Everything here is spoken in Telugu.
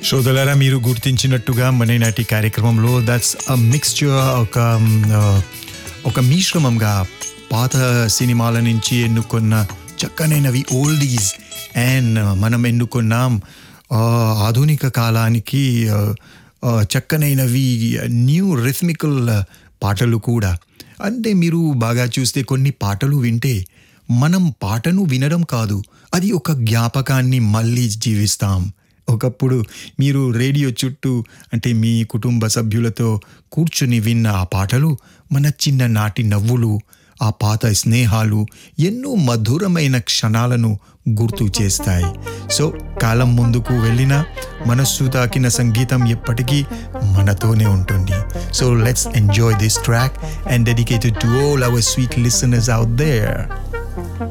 శ్రోతలారా మీరు గుర్తించినట్టుగా మన నాటి కార్యక్రమంలో దట్స్ అ మిక్స్చర్ ఒక ఆ, ఒక మిశ్రమంగా పాత సినిమాల నుంచి ఎన్నుకున్న చక్కనైనవి ఓల్డీస్ అండ్ మనం ఎన్నుకున్నాం ఆ, ఆధునిక కాలానికి ఆ, ఆ, చక్కనైనవి న్యూ రిథమికల్ పాటలు కూడా అంటే మీరు బాగా చూస్తే కొన్ని పాటలు వింటే మనం పాటను వినడం కాదు అది ఒక జ్ఞాపకాన్ని మళ్ళీ జీవిస్తాం ఒకప్పుడు మీరు రేడియో చుట్టూ అంటే మీ కుటుంబ సభ్యులతో కూర్చుని విన్న ఆ పాటలు మన చిన్ననాటి నవ్వులు ఆ పాత స్నేహాలు ఎన్నో మధురమైన క్షణాలను గుర్తు చేస్తాయి సో కాలం ముందుకు వెళ్ళినా మనస్సు తాకిన సంగీతం ఎప్పటికీ మనతోనే ఉంటుంది so let's enjoy this track and dedicated to all our sweet listeners out there